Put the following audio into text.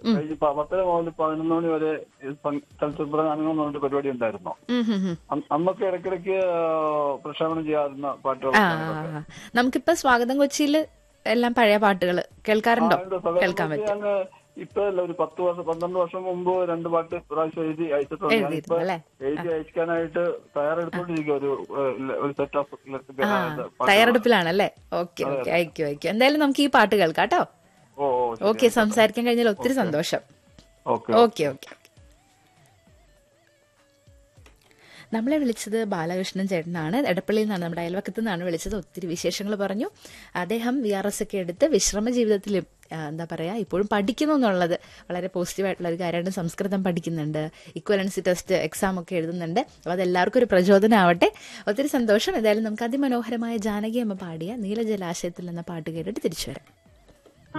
കഴിഞ്ഞ് പ- പത്തര മുതൽ പതിനൊന്ന് മണി വരെ ഈ സം- ചലച്ചിത്ര ഗാനങ്ങൾ എന്ന് പറഞ്ഞിട്ട് പരിപാടി ഉണ്ടായിരുന്നു ഉം, ഉം, ഉം. അന്ന് അന്നൊക്കെ ഇടയ്ക്കിടയ്ക്ക് ആ, പ്രക്ഷേപണം ചെയ്യാറുന്ന പാട്ടുകൾ ആ നമുക്കിപ്പോ സ്വാഗതം കൊച്ചിയിൽ എല്ലാം പഴയ പാട്ടുകൾ കേൾക്കാറുണ്ടോ കേൾക്കാൻ പറ്റും ഞാൻ ഇപ്പൊ അല്ല ഒരു പത്ത് വർഷം പന്ത്രണ്ട് വർഷം മുമ്പ് രണ്ട് പാട്ട് പ്രാവശ്യം എഴുതി അയച്ചിട്ടുണ്ട് ഞാനിപ്പോ എഴുതിയിരുന്നു അല്ലേ എഴുതി അയക്കാനായിട്ട് തയ്യാറെടുത്തോണ്ടിരിക്കുക ഒരു ഏഹ്, ഒരു സെറ്റ് ഓഫ് തയ്യാറെടുപ്പിലാണല്ലേ ഓക്കെ ഓക്കെ അയക്കൂ അയക്കൂ എന്തായാലും നമുക്ക് ഈ പാട്ട് കേൾക്കാം കേട്ടോ ഓ ഓ, ശരി. ഓക്കെ സംസാരിക്കാൻ കഴിഞ്ഞാൽ ഒത്തിരി സന്തോഷം ഓക്കെ ഓക്കെ ഓക്കെ നമ്മളെ വിളിച്ചത് ബാലകൃഷ്ണൻ ചേട്ടനാണ് എടപ്പള്ളിയിൽ നിന്നാണ് നമ്മുടെ അയൽവക്കത്തു നിന്നാണ് വിളിച്ചത് ഒത്തിരി വിശേഷങ്ങൾ പറഞ്ഞു അദ്ദേഹം വി ആർ എസ് ഒക്കെ എടുത്ത് വിശ്രമ ജീവിതത്തിൽ ആ, എന്താ പറയുക ഇപ്പോഴും പഠിക്കുന്നു എന്നുള്ളത് വളരെ പോസിറ്റീവായിട്ടുള്ള ഒരു കാര്യമാണ് സംസ്കൃതം പഠിക്കുന്നുണ്ട് ഇക്വലൻസി ടെസ്റ്റ് എക്സാം ഒക്കെ എഴുതുന്നുണ്ട് അപ്പോൾ അതെല്ലാവർക്കും ഒരു പ്രചോദനമാവട്ടെ ഒത്തിരി സന്തോഷം ഏതായാലും നമുക്ക് അതിമനോഹരമായ ജാനകി അമ്മ പാടിയ നീലജലാശയത്തിൽ എന്ന പാട്ട് കേട്ടിട്ട് തിരിച്ചു വരാം